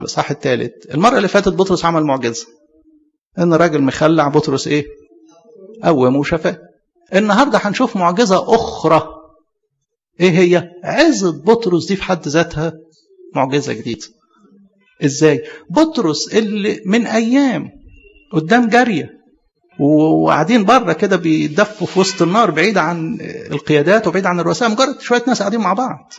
الإصحاح الثالث المرة اللي فاتت بطرس عمل معجزة إن راجل مخلع بطرس إيه؟ قومه وشفاه النهارده هنشوف معجزة أخرى إيه هي؟ عزة بطرس دي في حد ذاتها معجزة جديدة إزاي؟ بطرس اللي من أيام قدام جارية وقاعدين بره كده بيدفوا في وسط النار بعيد عن القيادات وبعيد عن الرؤساء مجرد شويه ناس قاعدين مع بعض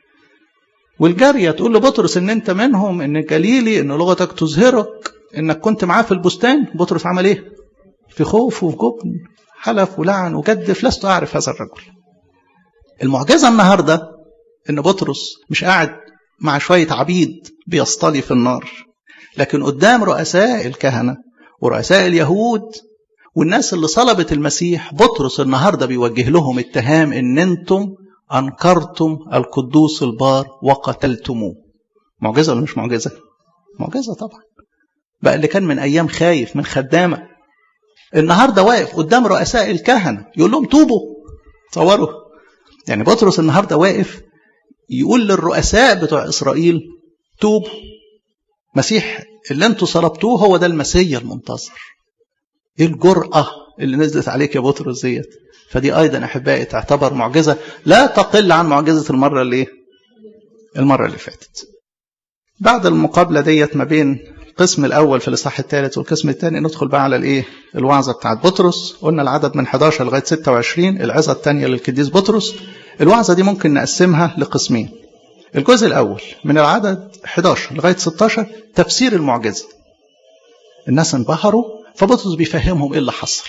والجاريه تقول لبطرس ان انت منهم ان جليلي ان لغتك تظهرك انك كنت معاه في البستان بطرس عمل ايه في خوف وفي جبن حلف ولعن وجدف لست اعرف هذا الرجل المعجزه النهارده ان بطرس مش قاعد مع شويه عبيد بيصطلي في النار لكن قدام رؤساء الكهنه ورؤساء اليهود والناس اللي صلبت المسيح بطرس النهارده بيوجه لهم اتهام ان انتم انكرتم القدوس البار وقتلتموه معجزه ولا مش معجزه معجزه طبعا بقى اللي كان من ايام خايف من خدامه النهارده واقف قدام رؤساء الكهنه يقول لهم توبوا تصوروا يعني بطرس النهارده واقف يقول للرؤساء بتوع اسرائيل توبوا مسيح اللي انتوا صلبتوه هو ده المسيا المنتصر ايه الجرأة اللي نزلت عليك يا بطرس ديت فدي ايضا احبائي تعتبر معجزة لا تقل عن معجزة المرة اللي المرة اللي فاتت بعد المقابلة ديت ما بين القسم الاول في الاصحاح الثالث والقسم الثاني ندخل بقى على الايه الوعظة بتاعت بطرس قلنا العدد من 11 لغاية 26 العظة الثانية للقديس بطرس الوعظة دي ممكن نقسمها لقسمين الجزء الأول من العدد 11 لغاية 16 تفسير المعجزة الناس انبهروا فبطرس بيفهمهم ايه اللي حصل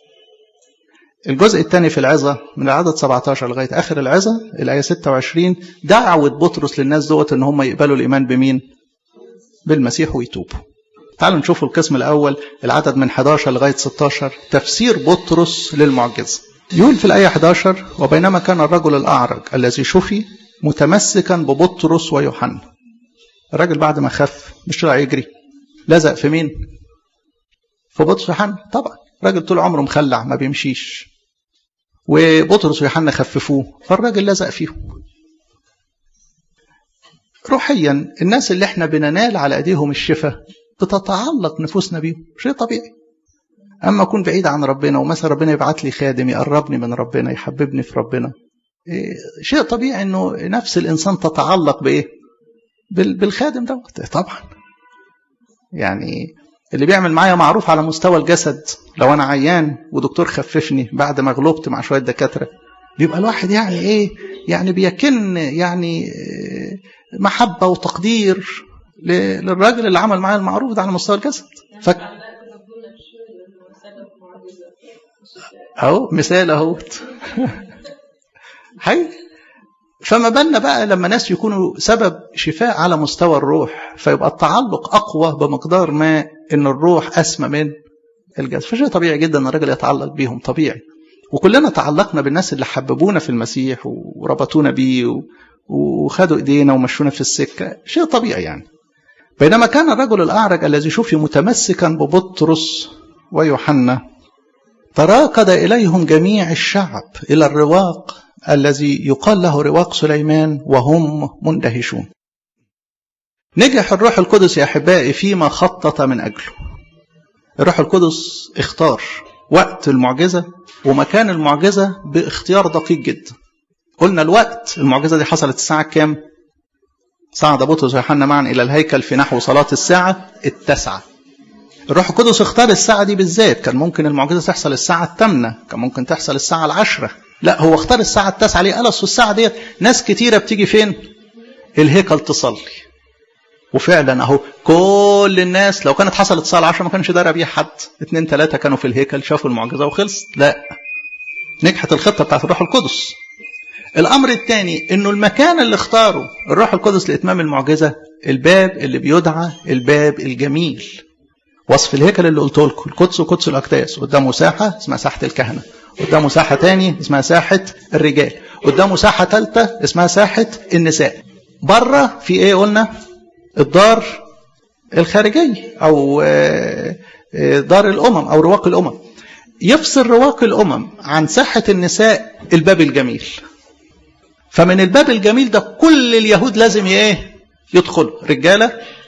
الجزء الثاني في العظة من العدد 17 لغاية آخر العظة الآية 26 دعوة بطرس للناس دوت إن هم يقبلوا الإيمان بمين؟ بالمسيح ويتوبوا. تعالوا نشوف القسم الأول العدد من 11 لغاية 16 تفسير بطرس للمعجزة. يقول في الآية 11 وبينما كان الرجل الأعرج الذي شفي متمسكا ببطرس ويوحنا. الراجل بعد ما خف مش طلع يجري لزق في مين؟ في بطرس ويوحنا طبعا راجل طول عمره مخلع ما بيمشيش وبطرس ويوحنا خففوه فالراجل لزق فيهم روحيا الناس اللي احنا بننال على ايديهم الشفاء بتتعلق نفوسنا بيهم شيء طبيعي اما اكون بعيد عن ربنا ومثلا ربنا يبعت لي خادم يقربني من ربنا يحببني في ربنا إيه شيء طبيعي انه نفس الانسان تتعلق بايه بالخادم دوت طبعا يعني اللي بيعمل معايا معروف على مستوى الجسد لو انا عيان ودكتور خففني بعد ما غلبت مع شويه دكاتره بيبقى الواحد يعني ايه يعني بيكن يعني محبه وتقدير للراجل اللي عمل معايا المعروف ده على مستوى الجسد ف... اهو مثال اهوت حي فما بالنا بقى لما ناس يكونوا سبب شفاء على مستوى الروح فيبقى التعلق اقوى بمقدار ما ان الروح اسمى من الجسد فشيء طبيعي جدا ان الراجل يتعلق بيهم طبيعي وكلنا تعلقنا بالناس اللي حببونا في المسيح وربطونا بيه وخدوا ايدينا ومشونا في السكه شيء طبيعي يعني بينما كان الرجل الاعرج الذي شفي متمسكا ببطرس ويوحنا تراكد اليهم جميع الشعب الى الرواق الذي يقال له رواق سليمان وهم مندهشون نجح الروح القدس يا احبائي فيما خطط من اجله الروح القدس اختار وقت المعجزه ومكان المعجزه باختيار دقيق جدا قلنا الوقت المعجزه دي حصلت الساعه كام صعد بطرس ويوحنا معا الى الهيكل في نحو صلاه الساعه التاسعه الروح القدس اختار الساعه دي بالذات كان ممكن المعجزه تحصل الساعه الثامنه كان ممكن تحصل الساعه العاشره لا هو اختار الساعه التاسعه ليه قال اصل الساعه ديت ناس كتيره بتيجي فين الهيكل تصلي وفعلا اهو كل الناس لو كانت حصلت الساعه 10 ما كانش دار بيها حد اثنين ثلاثه كانوا في الهيكل شافوا المعجزه وخلصت لا نجحت الخطه بتاعت الروح القدس الامر الثاني انه المكان اللي اختاره الروح القدس لاتمام المعجزه الباب اللي بيدعى الباب الجميل وصف الهيكل اللي قلت لكم القدس وقدس الاقداس قدامه ساحه اسمها ساحه الكهنه قدامه ساحه ثاني اسمها ساحه الرجال قدامه ساحه ثالثه اسمها ساحه النساء بره في ايه قلنا الدار الخارجيه او دار الامم او رواق الامم يفصل رواق الامم عن ساحه النساء الباب الجميل فمن الباب الجميل ده كل اليهود لازم ايه يدخلوا رجاله